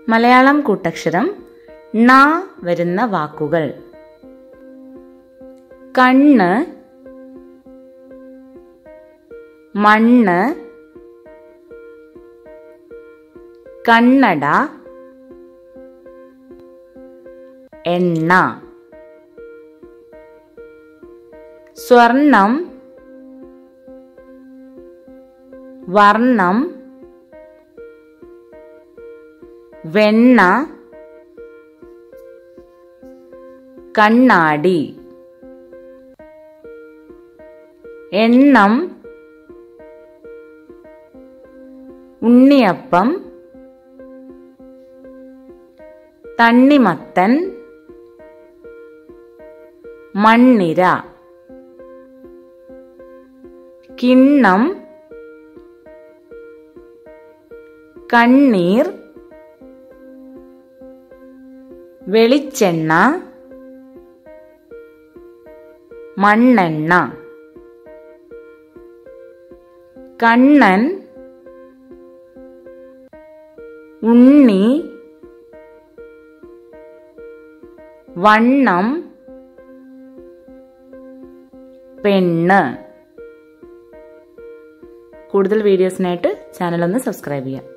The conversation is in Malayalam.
മലയാളം കൂട്ടക്ഷരം ണ വരുന്ന വാക്കുകൾ കണ്ണ് മണ്ണ് കണ്ണട എണ്ണ സ്വർണം വർണ്ണം വെണ്ണ കണ്ണാടി എണ്ണം ഉണ്ണിയപ്പം തണ്ണിമത്തൻ മണ്ണിര കിണ്ണം കണ്ണീർ വെളിച്ചെണ്ണ മണ്ണെണ്ണ കണ്ണൻ ഉണ്ണി വണ്ണം പെണ്ണ് കൂടുതൽ വീഡിയോസിനായിട്ട് ചാനൽ ഒന്ന് സബ്സ്ക്രൈബ് ചെയ്യാം